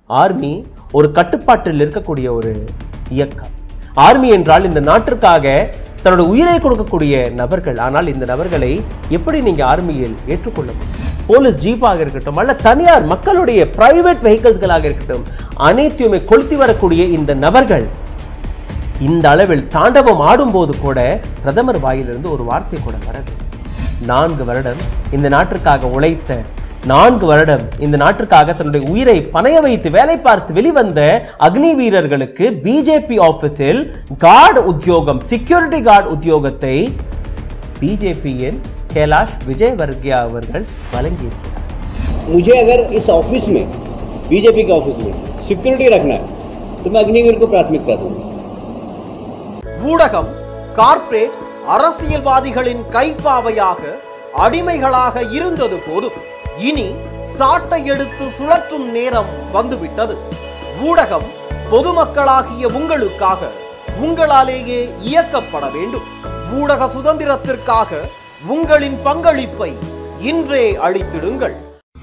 Army ஒரு கட்டுப்பாட்டில் இருக்கக்கூடிய ஒரு இயக்கம் ஆர்மி என்றால் இந்த நாட்டிற்காக தன்னோட உயிரை கொடுக்கக்கூடிய நபர்கள் ஆனால் இந்த நபர்களை எப்படி நீங்க ஆர்மியில் ஏற்றுக்கொள்ள முடியும் போலீஸ் ஜீப்பாக இருக்கட்டும் அல்ல தனியார் மக்களுடைய பிரைவேட் வெஹிக்கிள்ஸ்களாக இருக்கட்டும் அனைத்தையுமே கொளுத்தி வரக்கூடிய இந்த நபர்கள் இந்த அளவில் தாண்டவம் ஆடும்போது கூட பிரதமர் வாயிலிருந்து ஒரு வார்த்தை கூட வரவில்லை நான்கு வருடம் இந்த நாட்டிற்காக உழைத்த நான்கு வருடம் இந்த நாட்டிற்காக தன்னுடைய உயிரை பணைய வைத்து வேலை பார்த்து வெளிவந்த அக்னி வீரர்களுக்கு பிஜேபி ஆபீஸில் கார்டு உத்தியோகம் செக்யூரிட்டி கார்டு உத்தியோகத்தை பிஜேபியின் கைலாஷ் விஜயவர்கியா அவர்கள் வழங்கியிருக்கிறார் मुझे अगर इस ऑफिस में बीजेपी के ऑफिस में सिक्योरिटी रखना है तो मैं अग्निवीर को प्राथमिकता दूंगा ஊடகம் கார்ப்பரேட் அரசியல்வாதிகளின் கைப்பாவையாக அடிமைகளாக இருந்தது போதும் இனி சாட்டை எடுத்து சுழற்றும் நேரம் வந்துவிட்டது ஊடகம் பொதுமக்களாகிய உங்களுக்காக உங்களாலேயே இயக்கப்பட வேண்டும் ஊடக சுதந்திரத்திற்காக உங்களின் பங்களிப்பை இன்றே அளித்திடுங்கள்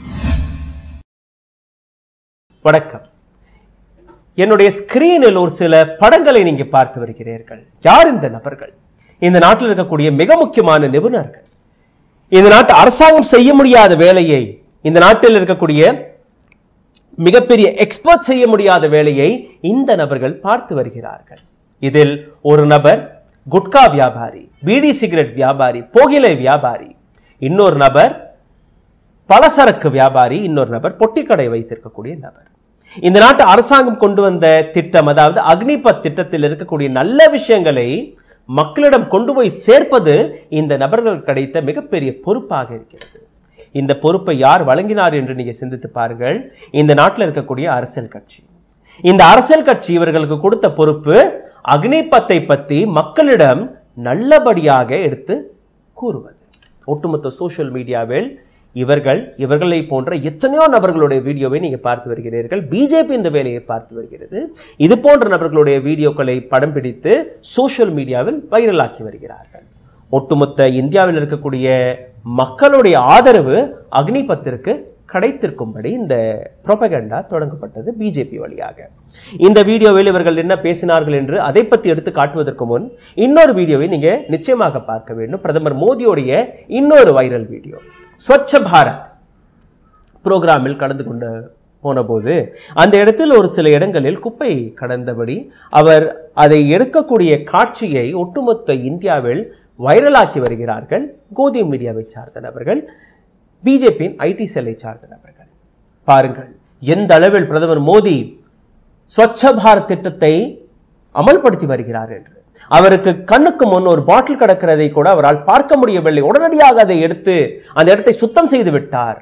வணக்கம் என்னுடைய ஸ்கிரீனில் ஒரு சில படங்களை நீங்க பார்த்து வருகிறீர்கள் யார் இந்த நபர்கள் இந்த நாட்டில் இருக்கக்கூடிய மிக முக்கியமான நிபுணர்கள் இந்த நாட்டு அரசாங்கம் செய்ய முடியாத வேலையை இந்த நாட்டில் இருக்கக்கூடிய மிகப்பெரிய எக்ஸ்பர்ட் செய்ய முடியாத வேலையை இந்த நபர்கள் பார்த்து வருகிறார்கள் இதில் ஒரு நபர் குட்கா வியாபாரி பீடி சிகரெட் வியாபாரி புகையிலை வியாபாரி இன்னொரு நபர் பலசரக்கு வியாபாரி இன்னொரு நபர் பொட்டிக்கடை வைத்திருக்கக்கூடிய நபர் இந்த நாட்டு அரசாங்கம் கொண்டு வந்த திட்டம் அதாவது அக்னிபத் திட்டத்தில் இருக்கக்கூடிய நல்ல விஷயங்களை மக்களிடம் கொண்டு போய் சேர்ப்பது இந்த நபர்கள் கிடைத்த மிகப்பெரிய பொறுப்பாக இருக்கிறது இந்த பொறுப்பை யார் வழங்கினார் என்று நீங்க சிந்தித்து பாருங்கள் இந்த நாட்டில் இருக்கக்கூடிய அரசியல் கட்சி இந்த அரசியல் கட்சி இவர்களுக்கு கொடுத்த பொறுப்பு அக்னிபத்தை பத்தி மக்களிடம் நல்லபடியாக எடுத்து கூறுவது ஒட்டுமொத்த சோஷியல் மீடியாவில் இவர்கள் இவர்களை போன்ற எத்தனையோ நபர்களுடைய வீடியோவை நீங்க பார்த்து வருகிறீர்கள் பிஜேபி இந்த வேலையை பார்த்து வருகிறது இது போன்ற நபர்களுடைய வீடியோக்களை படம் பிடித்து சோஷியல் மீடியாவில் வைரலாக்கி வருகிறார்கள் ஒட்டுமொத்த இந்தியாவில் இருக்கக்கூடிய மக்களுடைய ஆதரவு அக்னிபத்திற்கு கிடைத்திருக்கும்படி இந்த புரோபகண்டா தொடங்கப்பட்டது பிஜேபி வழியாக இந்த வீடியோவில் இவர்கள் என்ன பேசினார்கள் என்று அதை பற்றி எடுத்து காட்டுவதற்கு முன் இன்னொரு வீடியோவை நீங்க நிச்சயமாக பார்க்க வேண்டும் பிரதமர் மோடியோடைய இன்னொரு வைரல் வீடியோ ஸ்வச்ச பாரத் புரோகிராமில் கலந்து கொண்டு போனபோது அந்த இடத்தில் ஒரு சில இடங்களில் குப்பை கடந்தபடி அவர் அதை எடுக்கக்கூடிய காட்சியை ஒட்டுமொத்த இந்தியாவில் வைரலாக்கி வருகிறார்கள் கோதி மீடியாவை சார்ந்த நபர்கள் பிஜேபியின் ஐடி செல்லை சார்ந்த நபர்கள் பாருங்கள் எந்த அளவில் பிரதமர் மோடி ஸ்வச்ச பாரத் திட்டத்தை அமல்படுத்தி வருகிறார் என்று அவருக்கு கண்ணுக்கு முன் ஒரு பாட்டில் கிடக்கிறதை கூட அவரால் பார்க்க முடியவில்லை உடனடியாக அதை எடுத்து அந்த இடத்தை சுத்தம் செய்து விட்டார்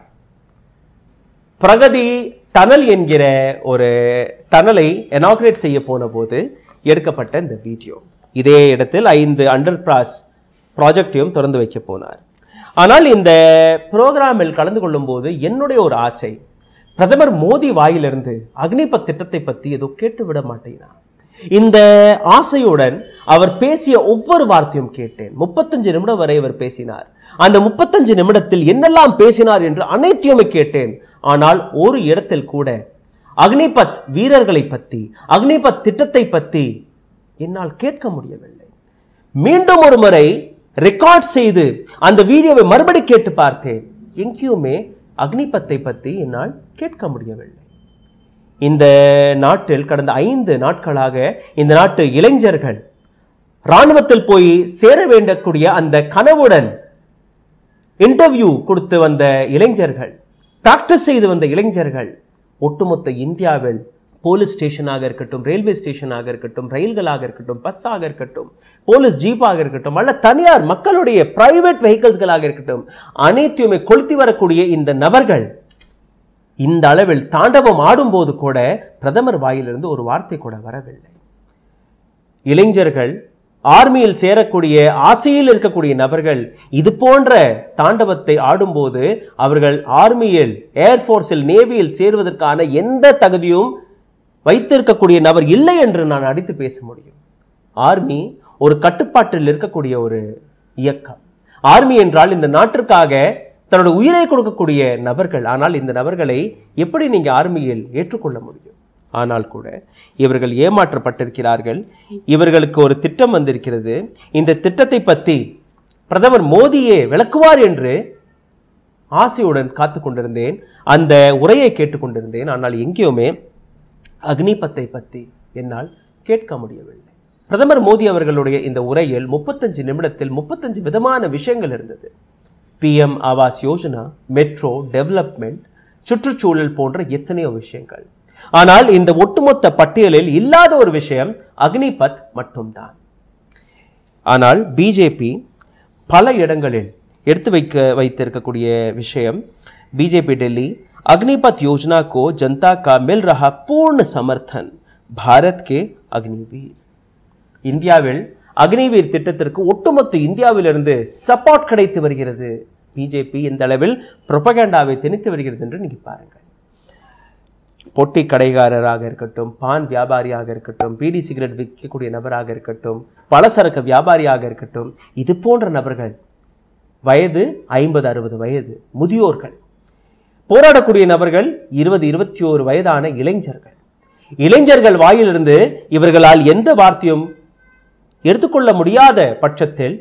பிரகதி டனல் என்கிற ஒரு டனலை எனாகிரேட் செய்ய போன போது எடுக்கப்பட்ட இந்த வீடியோ இதே இடத்தில் ஐந்து அண்டர் பிராஸ் ப்ராஜெக்டையும் திறந்து வைக்க போனார் ஆனால் இந்த புரோகிராமில் கலந்து கொள்ளும் போது என்னுடைய ஒரு ஆசை பிரதமர் மோடி வாயிலிருந்து அக்னிபத் திட்டத்தை பற்றி ஏதோ கேட்டு விட மாட்டேனா இந்த ஆசையுடன் அவர் பேசிய ஒவ்வொரு வார்த்தையும் கேட்டேன் முப்பத்தஞ்சு நிமிடம் வரை அவர் பேசினார் அந்த முப்பத்தஞ்சு நிமிடத்தில் என்னெல்லாம் பேசினார் என்று அனைத்தையுமே கேட்டேன் ஆனால் ஒரு இடத்தில் கூட அக்னிபத் வீரர்களை பற்றி அக்னிபத் திட்டத்தை பற்றி என்னால் கேட்க முடியவில்லை மீண்டும் ஒரு முறை ரெக்கார்ட் செய்து அந்த வீடியோவை மறுபடி கேட்டு பார்த்தேன் எங்கேயுமே அக்னிபத்தை பற்றி என்னால் கேட்க முடியவில்லை இந்த நாட்டில் கடந்த ஐந்து நாட்களாக இந்த நாட்டு இளைஞர்கள் இராணுவத்தில் போய் சேர வேண்டக்கூடிய அந்த கனவுடன் இன்டர்வியூ கொடுத்து வந்த இளைஞர்கள் பிராக்டிஸ் செய்து வந்த இளைஞர்கள் ஒட்டுமொத்த இந்தியாவில் போலீஸ் ஸ்டேஷனாக இருக்கட்டும் ரயில்வே ஸ்டேஷனாக இருக்கட்டும் ரயில்களாக இருக்கட்டும் பஸ்ஸாக இருக்கட்டும் போலீஸ் ஜீப்பாக இருக்கட்டும் அல்ல தனியார் மக்களுடைய பிரைவேட் வெஹிக்கிள்ஸ்களாக இருக்கட்டும் அனைத்தையுமே கொளுத்தி வரக்கூடிய இந்த நபர்கள் இந்த அளவில் தாண்டவம் ஆடும்போது கூட பிரதமர் வாயிலிருந்து ஒரு வார்த்தை கூட வரவில்லை இளைஞர்கள் ஆர்மியில் சேரக்கூடிய ஆசையில் இருக்கக்கூடிய நபர்கள் இது போன்ற தாண்டவத்தை ஆடும்போது அவர்கள் ஆர்மியில் ஏர்ஃபோர்ஸில் நேவியில் சேருவதற்கான எந்த தகுதியும் வைத்திருக்கக்கூடிய நபர் இல்லை என்று நான் அடித்து பேச முடியும் ஆர்மி ஒரு கட்டுப்பாட்டில் இருக்கக்கூடிய ஒரு இயக்கம் ஆர்மி என்றால் இந்த நாட்டிற்காக தன்னோட உயிரை கொடுக்கக்கூடிய நபர்கள் ஆனால் இந்த நபர்களை எப்படி நீங்க ஆர்மியில் ஏற்றுக்கொள்ள முடியும் ஆனால் கூட இவர்கள் ஏமாற்றப்பட்டிருக்கிறார்கள் இவர்களுக்கு ஒரு திட்டம் வந்திருக்கிறது இந்த திட்டத்தை பற்றி பிரதமர் மோடியே விளக்குவார் என்று ஆசையுடன் காத்து கொண்டிருந்தேன் அந்த உரையை கேட்டுக்கொண்டிருந்தேன் ஆனால் எங்கேயுமே அக்னிபத்தை பற்றி என்னால் கேட்க முடியவில்லை பிரதமர் மோடி அவர்களுடைய இந்த உரையில் முப்பத்தஞ்சு நிமிடத்தில் முப்பத்தஞ்சு விதமான விஷயங்கள் இருந்தது PM Awas Yojana metro development சுற்றுச்சூழல் போன்ற எத்தனையோ விஷயங்கள் ஆனால் இந்த ஒட்டுமொத்த பட்டியலில் இல்லாத ஒரு விஷயம் அக்னிபத் மட்டும்தான் ஆனால் பிஜேபி பல இடங்களில் எடுத்து வைக்க வைத்திருக்கக்கூடிய விஷயம் बीजेपी दिल्ली अग्निपथ योजना को जनता का मिल रहा पूर्ण समर्थन भारत के अग्निवीर இந்தியாவில் அக்னிவீர் திட்டத்திற்கு ஒட்டுமொத்த இந்தியாவிலிருந்து சப்போர்ட் கிடைத்து வருகிறது பிஜேபி இந்த அளவில் புரொபகேண்டாவை திணித்து வருகிறது என்று நீங்க பாருங்கள் பொட்டி கடைக்காரராக இருக்கட்டும் பான் வியாபாரியாக இருக்கட்டும் பீடி சிகரெட் விற்கக்கூடிய நபராக இருக்கட்டும் பலசரக்கு வியாபாரியாக இருக்கட்டும் இது போன்ற நபர்கள் வயது ஐம்பது அறுபது வயது முதியோர்கள் போராடக்கூடிய நபர்கள் இருபது இருபத்தி ஓரு வயதான இளைஞர்கள் இளைஞர்கள் வாயிலிருந்து இவர்களால் எந்த வார்த்தையும் எடுத்துக்கொள்ள முடியாத பட்சத்தில்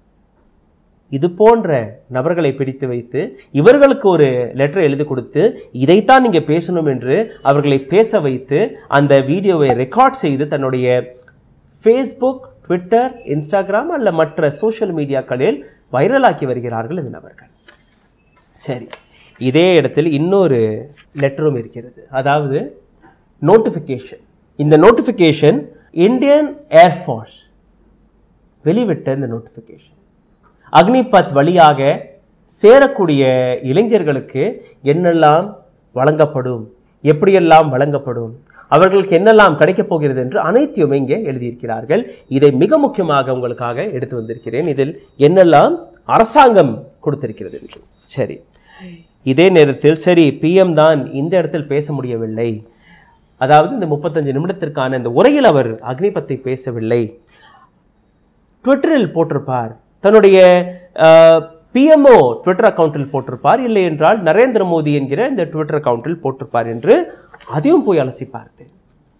இது போன்ற நபர்களை பிடித்து வைத்து இவர்களுக்கு ஒரு லெட்டர் எழுதி கொடுத்து இதைத்தான் நீங்க பேசணும் என்று அவர்களை பேச வைத்து அந்த வீடியோவை ரெக்கார்ட் செய்து தன்னுடைய ஃபேஸ்புக் ட்விட்டர் இன்ஸ்டாகிராம் அல்ல மற்ற சோஷியல் மீடியாக்களில் வைரலாக்கி வருகிறார்கள் இந்த நபர்கள் சரி இதே இடத்தில் இன்னொரு லெட்டரும் இருக்கிறது அதாவது நோட்டிஃபிகேஷன் இந்த நோட்டிஃபிகேஷன் இந்தியன் ஏர்ஃபோர்ஸ் வெளிவிட்ட இந்த நோட்டிஃபிகேஷன் அக்னிபத் வழியாக சேரக்கூடிய இளைஞர்களுக்கு என்னெல்லாம் வழங்கப்படும் எப்படியெல்லாம் வழங்கப்படும் அவர்களுக்கு என்னெல்லாம் கிடைக்கப் போகிறது என்று அனைத்தையுமே இங்கே எழுதியிருக்கிறார்கள் இதை மிக முக்கியமாக உங்களுக்காக எடுத்து வந்திருக்கிறேன் இதில் என்னெல்லாம் அரசாங்கம் கொடுத்திருக்கிறது என்று சரி இதே நேரத்தில் சரி பிஎம் தான் இந்த இடத்தில் பேச முடியவில்லை அதாவது இந்த முப்பத்தஞ்சு நிமிடத்திற்கான இந்த உரையில் அவர் அக்னிபத்தை பேசவில்லை ட்விட்டரில் போட்டிருப்பார் தன்னுடைய பிஎம்ஓ ட்விட்டர் அக்கவுண்டில் போட்டிருப்பார் இல்லை என்றால் நரேந்திர மோடி என்கிற இந்த ட்விட்டர் அக்கவுண்டில் போட்டிருப்பார் என்று அதையும் போய் அலசி பார்த்தேன்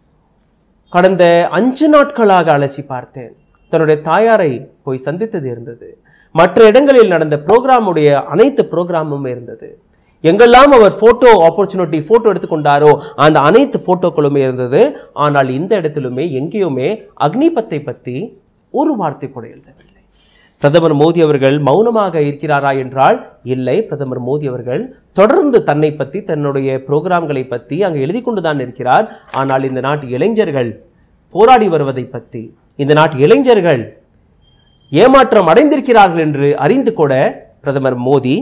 கடந்த அஞ்சு நாட்களாக அலசி பார்த்தேன் தன்னுடைய தாயாரை போய் சந்தித்தது இருந்தது மற்ற இடங்களில் நடந்த ப்ரோக்ராமுடைய அனைத்து ப்ரோக்ராமும் இருந்தது எங்கெல்லாம் அவர் போட்டோ ஆப்பர்ச்சுனிட்டி போட்டோ எடுத்துக்கொண்டாரோ அந்த அனைத்து போட்டோக்களுமே இருந்தது ஆனால் இந்த இடத்திலுமே எங்கேயுமே அக்னிபத்தை பற்றி ஒரு வார்த்தை கூட எழுதவில்லை பிரதமர் மோடி அவர்கள் மௌனமாக இருக்கிறாரா என்றால் இல்லை பிரதமர் மோடி அவர்கள் தொடர்ந்து தன்னை பற்றி தன்னுடைய புரோகிராம்களை பற்றி அங்கு எழுதி கொண்டுதான் இருக்கிறார் ஆனால் இந்த நாட்டு இளைஞர்கள் போராடி வருவதை பற்றி இந்த நாட்டு இளைஞர்கள் ஏமாற்றம் அடைந்திருக்கிறார்கள் என்று அறிந்து கூட பிரதமர் மோடி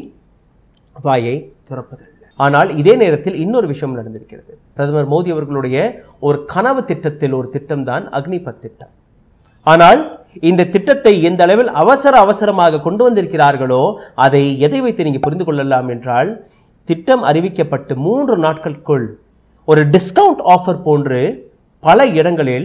வாயை திறப்பதில்லை ஆனால் இதே நேரத்தில் இன்னொரு விஷயம் நடந்திருக்கிறது பிரதமர் மோடி அவர்களுடைய ஒரு கனவு திட்டத்தில் ஒரு திட்டம்தான் அக்னிபத் திட்டம் ஆனால் இந்த திட்டத்தை எந்த அளவில் அவசர அவசரமாக கொண்டு வந்திருக்கிறார்களோ அதை எதை வைத்து நீங்க புரிந்து கொள்ளலாம் என்றால் திட்டம் அறிவிக்கப்பட்டு மூன்று நாட்களுக்குள் ஒரு டிஸ்கவுண்ட் ஆஃபர் போன்று பல இடங்களில்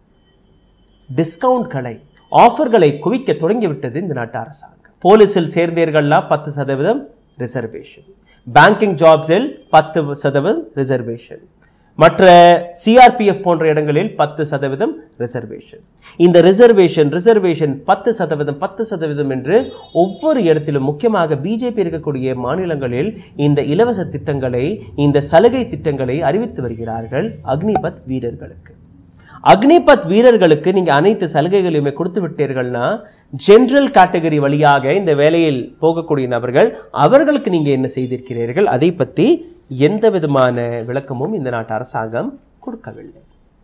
டிஸ்கவுண்ட்களை ஆஃபர்களை குவிக்க தொடங்கிவிட்டது இந்த நாட்டு அரசாங்கம் போலீஸில் சேர்ந்தீர்கள்னா பத்து சதவீதம் ரிசர்வேஷன் பேங்கிங் ஜாப்ஸில் பத்து சதவீதம் ரிசர்வேஷன் மற்ற சிஆர்பிஎஃப் போன்ற இடங்களில் பத்து சதவீதம் ரிசர்வேஷன் இந்த ரிசர்வேஷன் ரிசர்வேஷன் பத்து சதவீதம் பத்து சதவீதம் என்று ஒவ்வொரு இடத்திலும் முக்கியமாக பிஜேபி இருக்கக்கூடிய மாநிலங்களில் இந்த இலவச திட்டங்களை இந்த சலுகை திட்டங்களை அறிவித்து வருகிறார்கள் அக்னிபத் வீரர்களுக்கு அக்னிபத் வீரர்களுக்கு நீங்க அனைத்து சலுகைகளையுமே கொடுத்து விட்டீர்கள்னா ஜெனரல் கேட்டகரி வழியாக இந்த வேலையில் போகக்கூடிய நபர்கள் அவர்களுக்கு நீங்க என்ன செய்திருக்கிறீர்கள் அதை பற்றி எந்த விதமான விளக்கமும் இந்த நாட்டு அரசாங்கம் கொடுக்கவில்லை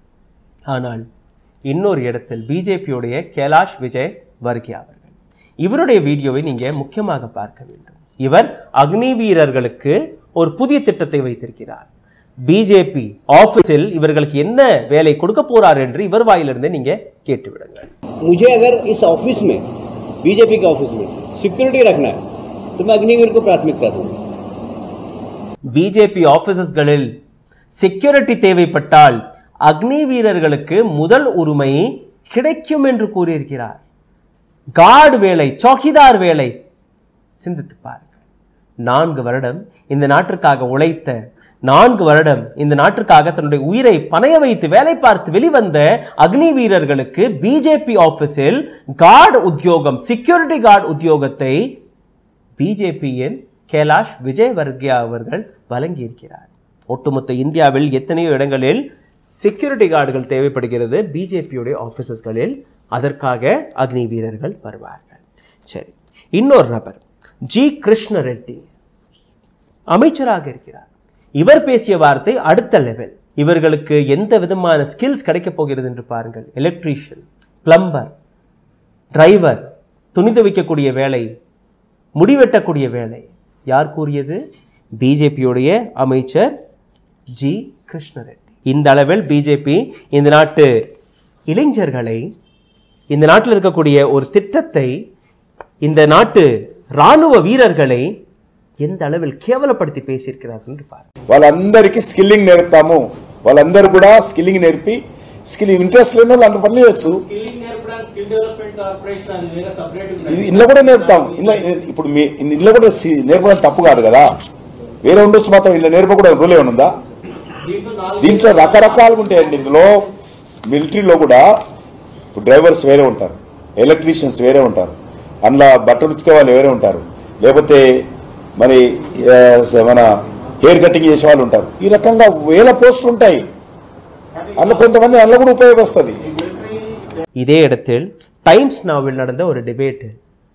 ஆனால் இன்னொரு இடத்தில் பிஜேபியுடைய கேலாஷ் விஜய் வர்கே அவர்கள் இவருடைய வீடியோவை நீங்க முக்கியமாக பார்க்க வேண்டும் இவர் அக்னி வீரர்களுக்கு ஒரு புதிய திட்டத்தை வைத்திருக்கிறார் பிஜேபி ஆபீஸில் இவர்களுக்கு என்ன வேலை கொடுக்க போறார் என்று இவர் வாயிலிருந்து நீங்க கேட்டு விடுங்கள் मुझे अगर इस ऑफिस में बीजेपी के ऑफिस में सिक्योरिटी रखना है तो मैं अग्निवीर को प्राथमिकता दूंगा பிஜேபி ஆபீசஸ்களில் செக்யூரிட்டி தேவைப்பட்டால் அக்னி வீரர்களுக்கு முதல் உரிமை கிடைக்கும் என்று கூறியிருக்கிறார் கார்டு வேலை சௌக்கிதார் வேலை சிந்தித்து பாருங்கள் நான்கு வருடம் இந்த நாட்டிற்காக உழைத்த நான்கு வருடம் இந்த நாட்டிற்காக தன்னுடைய உயிரை பணைய வைத்து வேலை பார்த்து வெளிவந்த அக்னி வீரர்களுக்கு பிஜேபி ஆபீஸில் கார்டு உத்தியோகம் செக்யூரிட்டி கார்டு உத்தியோகத்தை பிஜேபியின் கேலாஷ் விஜயவர்கியா அவர்கள் வழங்கியிருக்கிறார் ஒட்டுமொத்த இந்தியாவில் எத்தனையோ இடங்களில் செக்யூரிட்டி கார்டுகள் தேவைப்படுகிறது பிஜேபியுடைய ஆபீசர்ஸ்களில் அதற்காக அக்னி வீரர்கள் வருவார்கள் சரி இன்னொரு நபர் ஜி கிருஷ்ண ரெட்டி அமைச்சராக இருக்கிறார் இவர் பேசிய வார்த்தை அடுத்த லெவல் இவர்களுக்கு எந்த விதமான ஸ்கில்ஸ் கிடைக்கப் போகிறது என்று பாருங்கள் எலக்ட்ரீஷியன் பிளம்பர் டிரைவர் துணி துவைக்கக்கூடிய வேலை முடிவெட்டக்கூடிய வேலை யார் கூறியது பிஜேபியுடைய அமைச்சர் ஜி கிருஷ்ணரெட்டி இந்த அளவில் பிஜேபி இந்த நாட்டு இளைஞர்களை இந்த நாட்டில் இருக்கக்கூடிய ஒரு திட்டத்தை இந்த நாட்டு ராணுவ வீரர்களை எந்த அளவில் கேவலப்படுத்தி பேசியிருக்கிறார்கள் என்று பாருங்கள் వాళ్ళందరికీ స్కిల్లింగ్ నేర్పుతాము వాళ్ళందరూ కూడా స్కిల్లింగ్ నేర్పి స్కిల్ ఇంట్రెస్ట్ లేని వాళ్ళు అంత పని చేయొచ్చు స్కిల్లింగ్ నేర్పడానికి స్కిల్ డెవలప్మెంట్ కార్పొరేషన్ అని వేరే సపరేట్ ఇది ఇంట్లో కూడా నేర్పుతాం ఇంట్లో ఇప్పుడు మీ ఇంట్లో కూడా సి- నేర్పడం తప్పు కాదు కదా వేరే ఉండొచ్చు మాత్రం ఇలా నేర్పకూడదు రూల్ ఏమైనా ఉందా దీంట్లో నాలుగు దీంట్లో రకరకాలుగా ఉంటాయండి ఇందులో మిలిటరీలో కూడా ఇప్పుడు డ్రైవర్స్ వేరే ఉంటారు ఎలక్ట్రీషియన్స్ వేరే ఉంటారు అందులో బట్టలు ఉతికే వాళ్ళు వేరే ఉంటారు లేకపోతే మరి ఆ, స- మన హెయిర్ కటింగ్ చేసే వాళ్ళు ఉంటారు ఈ రకంగా వేల పోస్టులు ఉంటాయి అందులో కొంతమంది అందులో కూడా ఉపయోగస్తుంది இதே இடத்தில் டைம்ஸ் நாவில் நடந்த ஒரு டிபேட்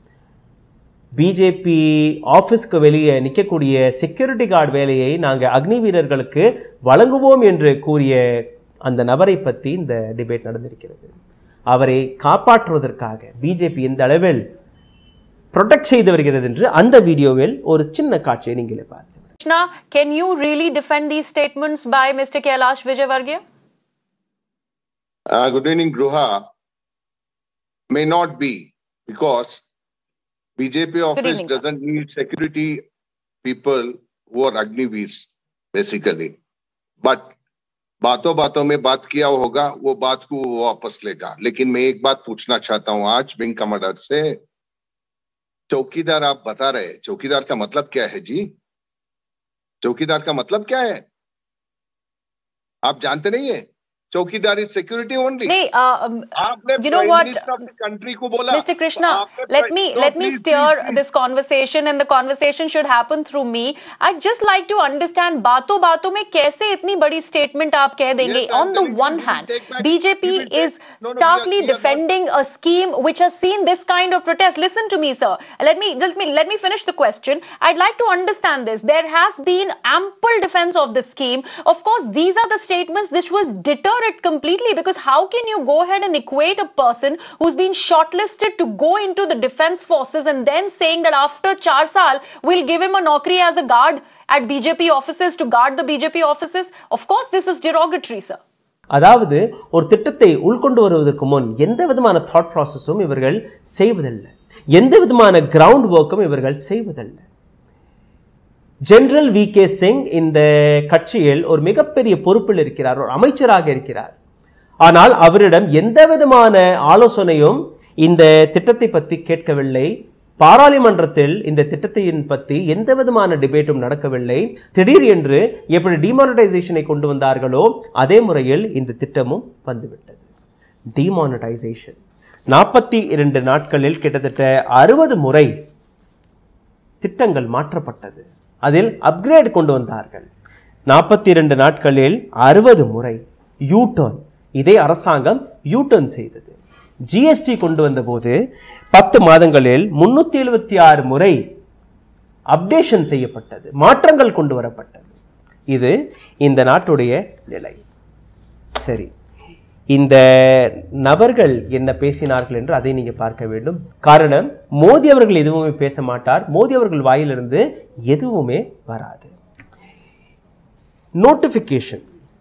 பிஜேபி ஆஃபீஸ்க்கு வெளியே நிற்கக்கூடிய செக்யூரிட்டி கார்டு வேலையை நாங்கள் அக்னி வீரர்களுக்கு வழங்குவோம் என்று கூறிய அந்த நபரை பற்றி இந்த டிபேட் நடந்திருக்கிறது அவரை காப்பாற்றுவதற்காக பிஜேபி எந்த அளவில் ப்ரொடெக்ட் செய்து வருகிறது என்று அந்த வீடியோவில் ஒரு சின்ன காட்சியை நீங்களே பார்த்து Krishna, can you really defend these statements by Mr. Kailash Vijayvargiya? Uh, good evening, Gruha. May not be because BJP office evening, sir. doesn't need security people who are Agniveers, basically. But बातों बातों में बात किया होगा वो बात को वो वापस लेगा लेकिन मैं एक बात पूछना चाहता हूं आज विंग कमांडर से चौकीदार आप बता रहे चौकीदार का मतलब क्या है जी चौकीदार का मतलब क्या है आप जानते नहीं है चौकीदार is security only Nee, uh, um, आपने you know Prime what, Minister of the country को बोला Mr. Krishna, आपने let Prime- me No, let me please, steer please, please. this conversation, and the conversation should happen through me. I'd just like to understand बातों बातों में कैसे इतनी बड़ी statement आप कह देंगे. Yes, I'm On the telling you, one we will hand, take back- BJP we will take- is No, no, we are- starkly we are not- defending a scheme which has seen this kind of protest. Listen to me, sir. Let me let me let me finish the question. I'd like to understand this. There has been ample defense of this scheme. Of course, these are the statements which was deter it completely because how can you go ahead and equate a person who's been shortlisted to go into the defense forces and then saying that after char saal we'll give him a nokri as a guard at BJP offices to guard the BJP offices? Of course, this is derogatory, sir. அதாவது ஒரு திட்டத்தை உள்கொண்டு வருவதற்கு முன் எந்த விதமான thought ப்ராசஸும் இவர்கள் செய்வதில்லை எந்த விதமான கிரவுண்ட் ஒர்க்கும் இவர்கள் செய்வதில்லை ஜெனரல் வி கே சிங் இந்த கட்சியில் ஒரு மிகப்பெரிய பொறுப்பில் இருக்கிறார் ஒரு அமைச்சராக இருக்கிறார் ஆனால் அவரிடம் எந்த விதமான ஆலோசனையும் இந்த திட்டத்தை பற்றி கேட்கவில்லை பாராளுமன்றத்தில் இந்த திட்டத்தின் பற்றி எந்த விதமான டிபேட்டும் நடக்கவில்லை திடீர் என்று எப்படி டிமானிட்டைசேஷனை கொண்டு வந்தார்களோ அதே முறையில் இந்த திட்டமும் வந்துவிட்டது டிமானிட்டைசேஷன் நாற்பத்தி இரண்டு நாட்களில் கிட்டத்தட்ட அறுபது முறை திட்டங்கள் மாற்றப்பட்டது அதில் அப்கிரேட் கொண்டு வந்தார்கள் நாற்பத்தி இரண்டு நாட்களில் அறுபது முறை யூ டர்ன் இதை அரசாங்கம் யூ டர்ன் செய்தது ஜிஎஸ்டி கொண்டு வந்தபோது பத்து மாதங்களில் முன்னூத்தி எழுபத்தி ஆறு முறை அப்டேஷன் செய்யப்பட்டது மாற்றங்கள் கொண்டு வரப்பட்டது இது இந்த நாட்டுடைய நிலை சரி இந்த நபர்கள் என்ன பேசினார்கள் என்று அதை நீங்க பார்க்க வேண்டும் காரணம் மோடி அவர்கள் எதுவுமே பேச மாட்டார் மோடி அவர்கள் வாயிலிருந்து எதுவுமே வராது நோட்டிஃபிகேஷன்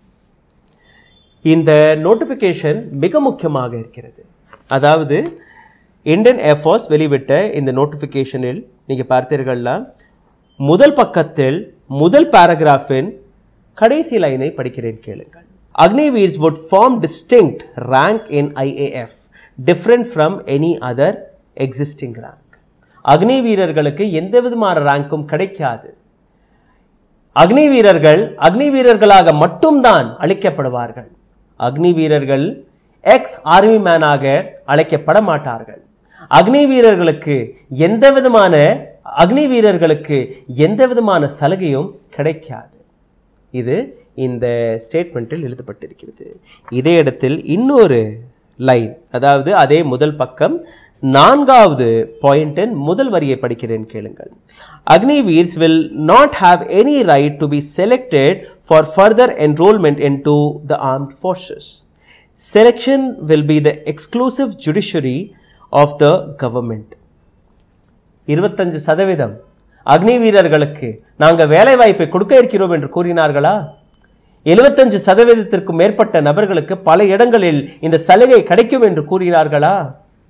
இந்த நோட்டிஃபிகேஷன் மிக முக்கியமாக இருக்கிறது அதாவது இந்தியன் ஏர்ஃபோர்ஸ் வெளிவிட்ட இந்த நோட்டிஃபிகேஷனில் நீங்க பார்த்தீர்கள்னா முதல் பக்கத்தில் முதல் பாராகிராஃபின் கடைசி லைனை படிக்கிறேன் கேளுங்கள் அக்னிவீர்ஸ் would form distinct rank in IAF different from any other existing rank அக்னி வீரர்களுக்கு எந்த விதமான ரேங்க்கும் கிடைக்காது அக்னி வீரர்கள் அக்னி வீரர்களாக மட்டும்தான் அழைக்கப்படுவார்கள் அக்னி வீரர்கள் எக்ஸ் ஆர்மி மேனாக அழைக்கப்பட மாட்டார்கள் அக்னி வீரர்களுக்கு எந்த விதமான அக்னி வீரர்களுக்கு எந்த விதமான சலுகையும் கிடைக்காது இது இந்த ஸ்டேட்மெண்ட்டில் எழுதப்பட்டிருக்கிறது இதே இடத்தில் இன்னொரு லைன் அதாவது அதே முதல் பக்கம் நான்காவது பாயிண்டின் முதல் வரியை படிக்கிறேன் கேளுங்கள் Agniveers will not have any right to be selected for further enrolment into the armed forces selection will be the exclusive judiciary of the government இருபத்தஞ்சு சதவீதம் அக்னி வீரர்களுக்கு நாங்கள் வேலை வாய்ப்பை கொடுக்க இருக்கிறோம் என்று கூறினார்களா எழுபத்தஞ்சு சதவீதத்திற்கும் மேற்பட்ட நபர்களுக்கு பல இடங்களில் இந்த சலுகை கிடைக்கும் என்று கூறினார்களா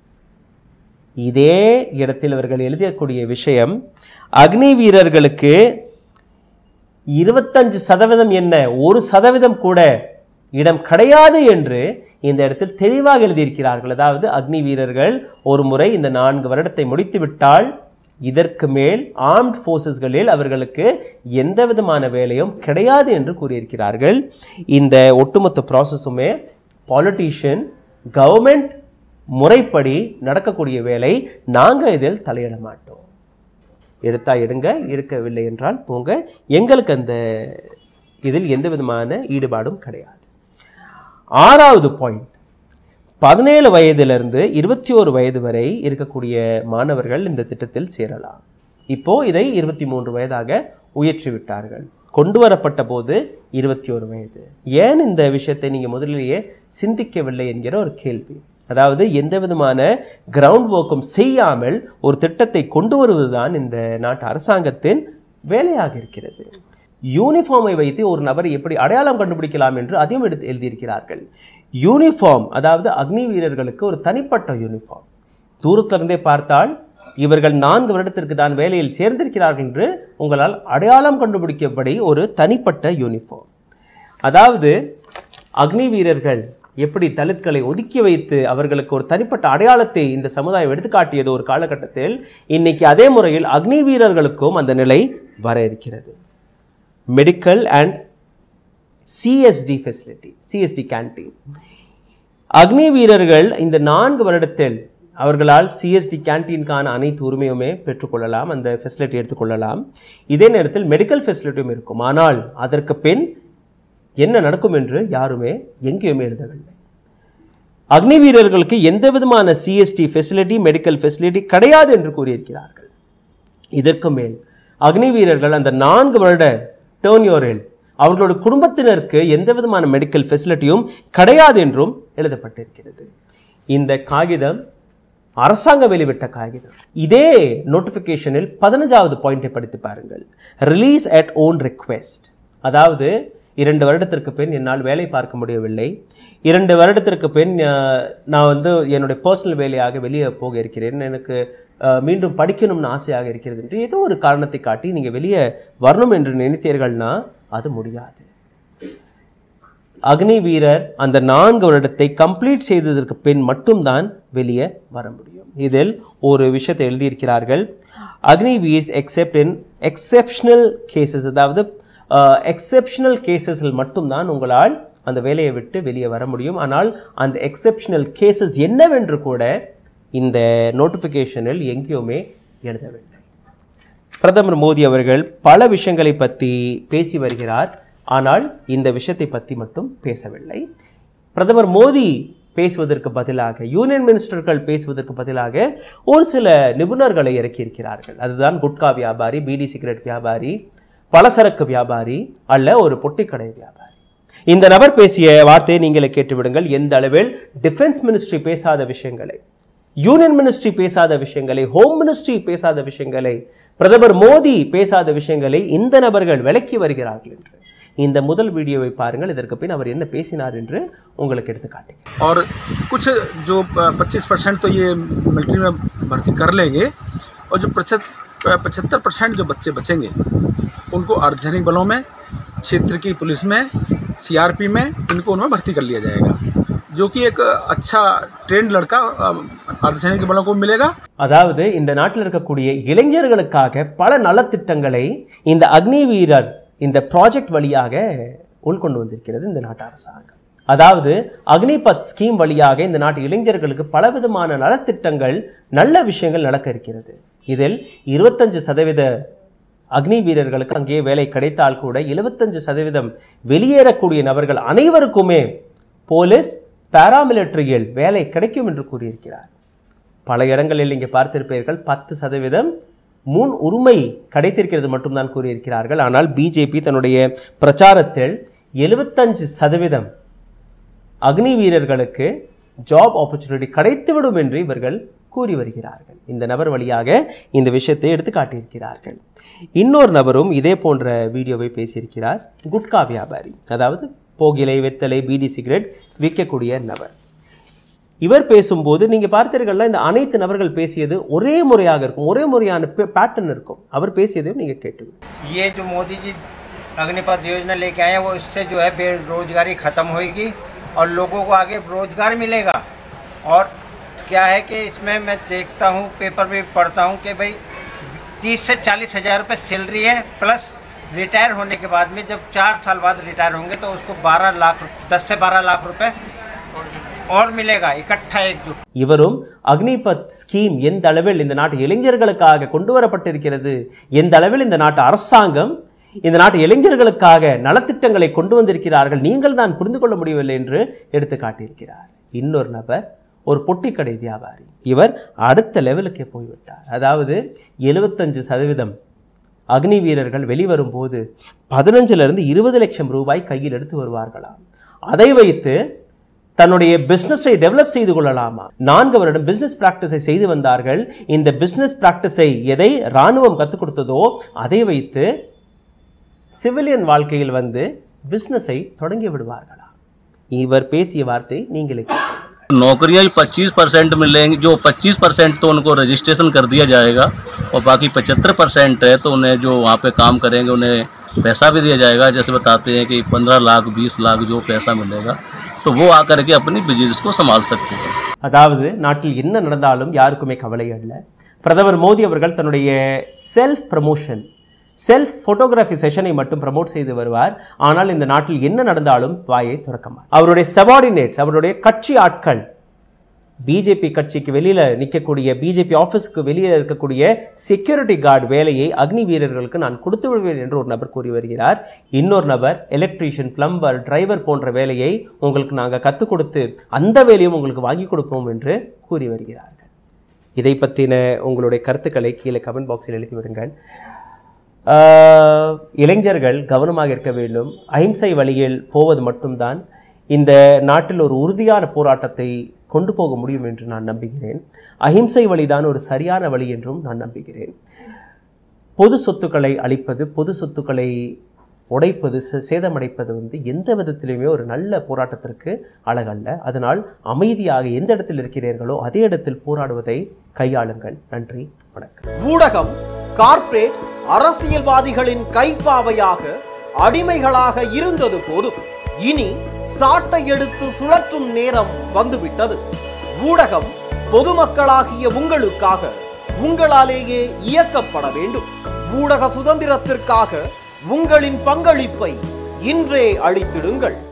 இதே இடத்தில் அவர்கள் எழுதக்கூடிய விஷயம் அக்னி வீரர்களுக்கு இருபத்தஞ்சு சதவீதம் என்ன ஒரு சதவீதம் கூட இடம் கிடையாது என்று இந்த இடத்தில் தெளிவாக எழுதியிருக்கிறார்கள் அதாவது அக்னி வீரர்கள் ஒரு முறை இந்த நான்கு வருடத்தை முடித்துவிட்டால் இதற்கு மேல் ஆர்ம்ட் ஃபோர்ஸஸ்களில் அவர்களுக்கு எந்த விதமான வேலையும் கிடையாது என்று கூறியிருக்கிறார்கள் இந்த ஒட்டுமொத்த ப்ராசஸுமே பாலிட்டிஷியன் கவர்மெண்ட் முறைப்படி நடக்கக்கூடிய வேலை நாங்கள் இதில் தலையிட மாட்டோம் எடுத்தா எடுங்க எடுக்கவில்லை என்றால் போங்க எங்களுக்கு அந்த இதில் எந்த விதமான ஈடுபாடும் கிடையாது ஆறாவது பாயிண்ட் பதினேழு வயதிலிருந்து இருபத்தி ஓரு வயது வரை இருக்கக்கூடிய மாணவர்கள் இந்த திட்டத்தில் சேரலாம் இப்போ இதை இருபத்தி மூன்று வயதாக உயர்ற்றி விட்டார்கள் கொண்டு வரப்பட்ட போது இருபத்தி ஒரு வயது ஏன் இந்த விஷயத்தை நீங்க முதலிலேயே சிந்திக்கவில்லை என்கிற ஒரு கேள்வி அதாவது எந்த விதமான கிரவுண்ட் ஒர்க்கும் செய்யாமல் ஒரு திட்டத்தை கொண்டு வருவதுதான் இந்த நாட்டு அரசாங்கத்தின் வேலையாக இருக்கிறது யூனிஃபார்மை வைத்து ஒரு நபரை எப்படி அடையாளம் கண்டுபிடிக்கலாம் என்று அதையும் எடுத்து எழுதியிருக்கிறார்கள் யூனிஃபார்ம் அதாவது அக்னி வீரர்களுக்கு ஒரு தனிப்பட்ட யூனிஃபார்ம் தூரத்திலிருந்தே பார்த்தால் இவர்கள் நான்கு வருடத்திற்கு தான் வேலையில் சேர்ந்திருக்கிறார்கள் என்று உங்களால் அடையாளம் கண்டுபிடிக்கப்படி ஒரு தனிப்பட்ட யூனிஃபார்ம் அதாவது அக்னி வீரர்கள் எப்படி தலித்களை ஒதுக்கி வைத்து அவர்களுக்கு ஒரு தனிப்பட்ட அடையாளத்தை இந்த சமுதாயம் எடுத்துக்காட்டியது ஒரு காலகட்டத்தில் இன்னைக்கு அதே முறையில் அக்னி வீரர்களுக்கும் அந்த நிலை வர இருக்கிறது medical and CSD facility CSD canteen அக்னி வீரர்கள் இந்த நான்கு வருடத்தில் அவர்களால் சிஎஸ்டி கேன்டீனுக்கான அனைத்து உரிமையுமே பெற்றுக்கொள்ளலாம் அந்த ஃபெசிலிட்டி எடுத்துக்கொள்ளலாம் இதே நேரத்தில் மெடிக்கல் ஃபெசிலிட்டியும் இருக்கும் ஆனால் அதற்கு பின் என்ன நடக்கும் என்று யாருமே எங்கேயுமே எழுதவில்லை அக்னி வீரர்களுக்கு எந்த விதமான சிஎஸ்டி ஃபெசிலிட்டி மெடிக்கல் ஃபெசிலிட்டி கிடையாது என்று கூறியிருக்கிறார்கள் இதற்கு மேல் அக்னி வீரர்கள் அந்த நான்கு வருட டேர்ன்யோரில் அவர்களோட குடும்பத்தினருக்கு எந்த விதமான மெடிக்கல் ஃபெசிலிட்டியும் கிடையாது என்றும் எழுதப்பட்டிருக்கிறது இந்த காகிதம் அரசாங்கம் வெளிவிட்ட காகிதம் இதே நோட்டிஃபிகேஷனில் பதினஞ்சாவது பாயிண்டை படித்து பாருங்கள் ரிலீஸ் அட் ஓன் ரிக்வெஸ்ட் அதாவது இரண்டு வருடத்திற்கு பின் என்னால் வேலை பார்க்க முடியவில்லை இரண்டு வருடத்திற்கு பின் அஹ், நான் வந்து என்னுடைய பர்சனல் வேலையாக வெளியே போக இருக்கிறேன் எனக்கு அஹ், மீண்டும் படிக்கணும்னு ஆசையாக இருக்கிறது என்று ஏதோ ஒரு காரணத்தை காட்டி நீங்கள் வெளியே வரணும் என்று நினைத்தீர்கள்னா அது முடியாது அக்னி வீரர் அந்த நான்கு வருடத்தை கம்ப்ளீட் செய்ததற்கு பின் மட்டும்தான் வெளியே வர முடியும் இதில் ஒரு விஷயத்தை எழுதியிருக்கிறார்கள் Agniveers except in exceptional cases அதாவது எக்ஸெப்ஷனல் கேசஸில் மட்டும்தான் உங்களால் அந்த வேலையை விட்டு வெளியே வர முடியும் ஆனால் அந்த எக்ஸெப்ஷனல் கேசஸ் என்னவென்று கூட இந்த நோட்டிஃபிகேஷனில் எங்கேயுமே எழுதவில்லை பிரதமர் மோடி அவர்கள் பல விஷயங்களை பற்றி பேசி வருகிறார் ஆனால் இந்த விஷயத்தை பற்றி மட்டும் பேசவில்லை பிரதமர் மோடி பேசுவதற்கு பதிலாக யூனியன் மினிஸ்டர்கள் பேசுவதற்கு பதிலாக ஒரு சில நிபுணர்களை இறக்கியிருக்கிறார்கள் அதுதான் குட்கா வியாபாரி பீடி சிகரெட் வியாபாரி பலசரக்கு வியாபாரி அல்ல ஒரு பொட்டிக்கடை வியாபாரி இந்த நபர் பேசிய வார்த்தையை நீங்களே கேட்டுவிடுங்கள் எந்த அளவில் டிஃபென்ஸ் மினிஸ்ட்ரி பேசாத விஷயங்களை யூனியன் மினிஸ்ட்ரி பேசாத விஷயங்களை ஹோம் மினிஸ்ட்ரி பேசாத விஷயங்களை பிரதமர் மோடி பேசாத விஷயங்களை இந்த நபர்கள் விளக்கி வருகிறார்கள் என்று இந்த முதல் வீடியோவை பாருங்கள் இதற்கு பின் அவர் என்ன பேசினார் என்று உங்களுக்கு எடுத்து காட்டுகிறேன் और कुछ जो पच्चीस परसेंट तो ये मिलिट्री में भर्ती कर लेंगे और जो पचहत्तर परसेंट जो बच्चे बचेंगे उनको अर्धसैनिक बलों में क्षेत्र की पुलिस में सीआरपी में इनको उनमें भर्ती कर लिया जाएगा जो कि एक अच्छा ट्रेंड लड़का अ, अर्धसैनिक बलों को मिलेगा அதாவது இந்த நாட்டில் இருக்கக்கூடிய இளைஞர்களுக்காக பல நலத்திட்டங்களை இந்த அக்னி வீரர் இந்த ப்ராஜெக்ட் வழியாக உள்கொண்டு வந்திருக்கிறது இந்த நாட்டு அரசாங்கம் அதாவது அக்னிபத் ஸ்கீம் வழியாக இந்த நாட்டு இளைஞர்களுக்கு பலவிதமான நலத்திட்டங்கள் நல்ல விஷயங்கள் நடக்க இருக்கிறது இதில் இருபத்தஞ்சு சதவீத அக்னி வீரர்களுக்கு அங்கே வேலை கிடைத்தால் கூட 75% சதவீதம் வெளியேறக்கூடிய நபர்கள் அனைவருக்குமே போலீஸ் பாராமிலிட்டரியில் வேலை கிடைக்கும் என்று கூறியிருக்கிறார் பல இடங்களில் இங்கே பார்த்திருப்பீர்கள் பத்து சதவீதம் முன் உரிமை கிடைத்திருக்கிறது மட்டும்தான் கூறியிருக்கிறார்கள் ஆனால் பிஜேபி தன்னுடைய பிரச்சாரத்தில் எழுபத்தஞ்சு சதவீதம் அக்னி வீரர்களுக்கு ஜாப் ஆப்பர்ச்சுனிட்டி கிடைத்துவிடும் என்று இவர்கள் கூறி வருகிறார்கள் இந்த நபர் வழியாக இந்த விஷயத்தை எடுத்து காட்டியிருக்கிறார்கள் இன்னொரு நபரும் இதே போன்ற வீடியோவை பேசியிருக்கிறார் குட்கா வியாபாரி அதாவது போகிலை வெத்தலை பீடி சிகரெட் விற்கக்கூடிய நபர் இவர் பேசும்போது நீங்க பார்த்தீர்கள்ல இந்த அனைத்து நபர்கள் பேசியது ஒரே முறையாக இருக்கும் ஒரே முறையான பேட்டர்ன் இருக்கும் அவர் பேசியதையும் நீங்க கேட்டு ये जो मोदी जी अग्निपथ योजना लेके आए हैं वो इससे जो है बेरोजगारी ख़त्म होगी और लोगों को आगे रोजगार मिलेगा और क्या है कि इसमें मैं देखता हूँ पेपर में भी पढ़ता हूँ कि भाई तीस से चालीस हज़ार रुपये सैलरी है प्लस रिटायर होने के बाद में जब चार साल बाद रिटायर होंगे तो उसको बारह लाख दस से बारह लाख रुपए और मिलेगा इकट्ठा एकजुट இவரும் அக்னிபத் ஸ்கீம் எந்த அளவில் இந்த நாட்டு இளைஞர்களுக்காக கொண்டு வரப்பட்டிருக்கிறது எந்த அளவில் இந்த நாட்டு அரசாங்கம் இந்த நாட்டு இளைஞர்களுக்காக நலத்திட்டங்களை கொண்டு வந்திருக்கிறார்கள் நீங்கள் தான் புரிந்து கொள்ள முடியவில்லை என்று எடுத்து காட்டியிருக்கிறார் இன்னொரு நபர் ஒரு பொட்டிக்கடை வியாபாரி இவர் அடுத்த லெவலுக்கே போய்விட்டார் அதாவது எழுபத்தஞ்சு சதவீதம் அக்னி வீரர்கள் வெளிவரும்போது பதினஞ்சிலிருந்து இருபது லட்சம் ரூபாய் கையில் எடுத்து வருவார்களாம் அதை வைத்து தன்னுடைய பிசினஸை டெவலப் செய்து கொள்ளலாமா நான்கு வருடம் பிசினஸ் பிராக்டிஸை செய்து வந்தார்கள் இந்த பிசினஸ் பிராக்டிஸை எதை ராணுவம் கற்றுக் கொடுத்ததோ அதை வைத்து சிவிலியன் வாழ்க்கையில் வந்து பிசினஸை தொடங்கி விடுவார்களா இவர் பேசிய வார்த்தை நீங்களே கேளுங்கள். नौकरियां 25 परसेंट मिलेंगी जो 25 परसेंट तो उनको रजिस्ट्रेशन कर दिया जाएगा और बाकी 75 परसेंट है तो उन्हें जो वहाँ पे काम करेंगे उन्हें पैसा भी दिया जाएगा जैसे बताते हैं कि 15 लाख 20 लाख जो पैसा मिलेगा तो वो आकर के अपनी बिजनेस को संभाल सकते हैं அதாவது நாட்டில் என்ன நடந்தாலும் யாருக்குமே கவலை அல்ல பிரதமர் மோடி அவர்கள் தன்னுடைய செல்ஃப் ப்ரமோஷன் செல்ஃப் ஃபோட்டோகிராஃபி செஷனை மட்டும் ப்ரமோட் செய்து வருவார் ஆனால் இந்த நாட்டில் என்ன நடந்தாலும் வாயை திறக்க மாட்டார் அவருடைய சபார்டினேட்ஸ் அவருடைய கட்சி ஆட்கள் பிஜேபி கட்சிக்கு வெளியில நிற்கக்கூடிய பிஜேபி ஆஃபீஸுக்கு வெளியே இருக்கக்கூடிய செக்யூரிட்டி கார்டு வேலையை அக்னி வீரர்களுக்கு நான் கொடுத்து விடுவேன் என்று ஒரு நபர் கூறி வருகிறார் இன்னொரு நபர் எலக்ட்ரீஷியன் பிளம்பர் டிரைவர் போன்ற வேலையை உங்களுக்கு நாங்கள் கற்றுக் கொடுத்து அந்த வேலையும் உங்களுக்கு வாங்கி கொடுப்போம் என்று கூறி வருகிறார்கள் இதை பற்றின உங்களுடைய கருத்துக்களை கீழே கமெண்ட் பாக்ஸில் எழுதி விடுங்கள் ஆஹ், இளைஞர்கள் கவனமாக இருக்க வேண்டும் அஹிம்சை வழியில் போவது மட்டும்தான் இந்த நாட்டில் ஒரு உறுதியான போராட்டத்தை கொண்டு போக முடியும் என்று நான் நம்புகிறேன் அஹிம்சை வழிதான் ஒரு சரியான வழி என்றும் நான் நம்புகிறேன் பொது சொத்துக்களை அழிப்பது பொது சொத்துக்களை உடைப்பது சே- சேதமடைப்பது வந்து எந்த விதத்திலுமே ஒரு நல்ல போராட்டத்திற்கு அழகல்ல அதனால் அமைதியாக எந்த இடத்தில் இருக்கிறீர்களோ அதே இடத்தில் போராடுவதை கையாளுங்கள் நன்றி வணக்கம் ஊடகம் கார்ப்பரேட் அரசியல்வாதிகளின் கைப்பாவையாக அடிமைகளாக இருந்தது போதும் இனி சாட்டை எடுத்து சுழற்றும் நேரம் வந்துவிட்டது ஊடகம் பொதுமக்களாகிய உங்களுக்காக உங்களாலேயே இயக்கப்பட வேண்டும் ஊடக சுதந்திரத்திற்காக உங்களின் பங்களிப்பை இன்றே அளித்திடுங்கள்